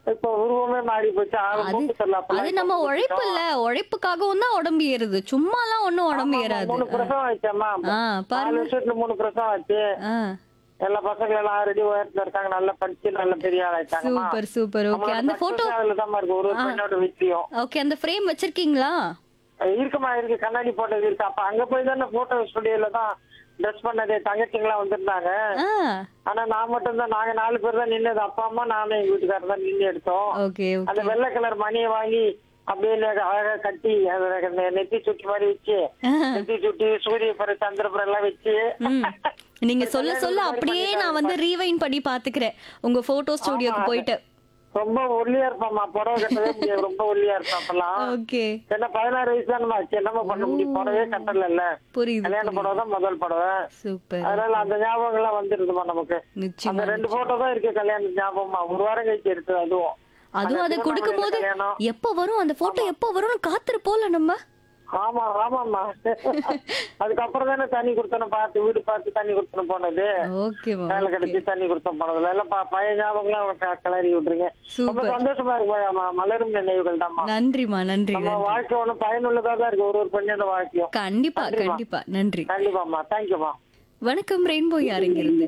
இப்போ உருவமே மாறி போச்சு ஆளு அது மூக்கு தெரியல அப்பெல்லாம் அது நம்ம உழைப்பு இல்ல உழைப்புக்காகவும் தான் உடம்பு ஏறுது சும்மாலாம் ஒண்ணும் உடம்பு ஏறாது மூணு பிரசவம் ஆயிடுச்சம்மா ஆ நாலு பாருங்க வருஷத்துல மூணு பிரசவம் ஆச்சு ஆ எல்லா பசங்களும் எல்லாம் ஆல்ரெடி உயரத்துல இருக்காங்க நல்லா படிச்சு நல்ல பெரிய ஆளாயிட்டாங்கம்மா சூப்பர் சூப்பர் ஓகே அந்த போட்டோ அதுலதான் இருக்கு ஒரு ஒரு பெண்ணோட வீட்லயும் ஓகே அந்த ஃப்ரேம் வச்சிருக்கீங்களா இருக்குமா இருக்கு கண்ணாடி போட்டது இருக்கு அப்ப அங்க போய் தானே போட்டோ ஸ்டுடியோல தான் ட்ரெஸ் பண்ணது தங்கச்சிங்களாம் வந்திருந்தாங்க ஆ ஆனா நான் மட்டும் தான் நாங்க நாலு பேர் தான் நின்னது அப்பா அம்மா நானும் எங்க வீட்டுக்காரர் தான் நின்று எடுத்தோம் ஓகே அந்த ஓகே வெள்ளை கலர் மணியை வாங்கி அப்படியே நெ- அழகா கட்டி அத நெ- நெத்தி சுட்டி மாதிரி வச்சு நெத்தி சுட்டி சூரிய பர சந்திரபுரம் எல்லாம் வச்சு ம். நீங்க சொல்ல சொல்ல அப்படியே நான் வந்து ரீவைன் பண்ணி பாத்துக்கிறேன் உங்க போட்டோ ஸ்டுடியோக்கு போயிட்டு ரொம்ப ஒல்லியா இருப்பாம்மா புடவை கட்டவே முடியாது ரொம்ப ஒல்லியா இருப்பான் அப்பெல்லாம் ஓகே என்ன பதினாறு வயசு தானே ஆச்சு என்னமா பண்ண முடியும் புடவே கட்டல புரியுது கல்யாண புடவை தான் முதல் புடவை சூப்பர் அதனால அந்த ஞாபகம் எல்லாம் வந்துருதுமா நமக்கு நிச்சயமா அந்த ரெண்டு போட்டோ தான் இருக்கு கல்யாண ஞாபகமா ஒரு வாரம் கழிச்சு எடுத்தது அதுவும் அதுவும் அதை அந்த கொடுக்கும் போது கல்யாணம். எப்ப வரும் அந்த போட்டோ எப்ப வரும்னு காத்திருப்போம்ல நம்ம ஆமா ஆமாம்மா அதுக்கப்புறம் தானே தண்ணி கொடுத்தனும் பார்த்து வீடு பார்த்து தண்ணி கொடுத்தனும் போனது ஓகேவா வேலை கிடைச்சி தண்ணி கொடுத்தோம் போனதுல எல்லாம் ப- பழைய ஞாபகம் கிளறி விட்டுருங்க ரொம்ப சூப்பர் சந்தோஷமா இருக்கு ம- மலரும் நினைவுகள் தான்மா நன்றிமா நன்றி நம்ம நன்றி வாழ்க்கை ஒண்ணும் பயனுள்ளதா தான் இருக்கு ஒரு ஒரு பெண்ணோட வாழ்க்கையும் கண்டிப்பா கண்டிப்பா நன்றி கண்டிப்பாம்மா தேங்க்யூமா வணக்கம் ரெயின்போ யாருங்க இருந்து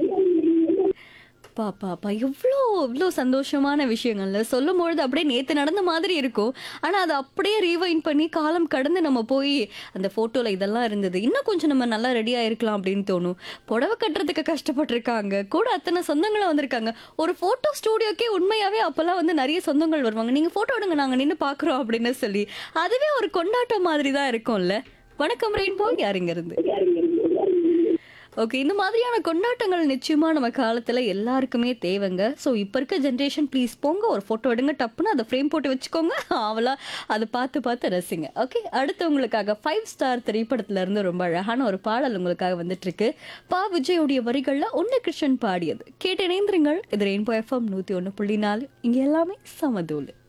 பாப்பா பா எவ்வளோ இவ்வளோ சந்தோஷமான விஷயங்கள்ல சொல்லும் பொழுது அப்படியே நேற்று நடந்த மாதிரி இருக்கும் ஆனால் அதை அப்படியே ரீவைண்ட் பண்ணி காலம் கடந்து நம்ம போய் அந்த ஃபோட்டோவில் இதெல்லாம் இருந்தது இன்னும் கொஞ்சம் நம்ம நல்லா ரெடியாக இருக்கலாம் அப்படின்னு தோணும் புடவை கட்டுறதுக்கு கஷ்டப்பட்டிருக்காங்க கூட அத்தனை சொந்தங்களும் வந்திருக்காங்க ஒரு ஃபோட்டோ ஸ்டூடியோக்கே உண்மையாகவே அப்போல்லாம் வந்து நிறைய சொந்தங்கள் வருவாங்க நீங்கள் ஃபோட்டோ எடுங்க நாங்கள் நின்று பார்க்குறோம் அப்படின்னு சொல்லி அதுவே ஒரு கொண்டாட்டம் மாதிரி தான் இருக்கும்ல வணக்கம் ரெயின்போ யாருங்க இருந்து ஓகே இந்த மாதிரியான கொண்டாட்டங்கள் நிச்சயமா நம்ம காலத்துல எல்லாருக்குமே தேவைங்க ஸோ இப்போ இருக்க ஜென்ரேஷன் ப்ளீஸ் போங்க ஒரு ஃபோட்டோ எடுங்க டப்புன்னு அதை ஃப்ரேம் போட்டு வச்சுக்கோங்க அவளா அதை பார்த்து பார்த்து ரசிங்க ஓகே அடுத்து உங்களுக்காக ஃபைவ் ஸ்டார் திரைப்படத்துல இருந்து ரொம்ப அழகான ஒரு பாடல் உங்களுக்காக வந்துட்டு இருக்கு பா விஜயோடைய வரிகள்ல உன்ன கிருஷ்ணன் பாடியது கேட்டு இணைந்திருங்கள் இது ரெயின்போ எஃப்எம் நூத்தி ஒன்று புள்ளி நாலு இங்க எல்லாமே சமதூள்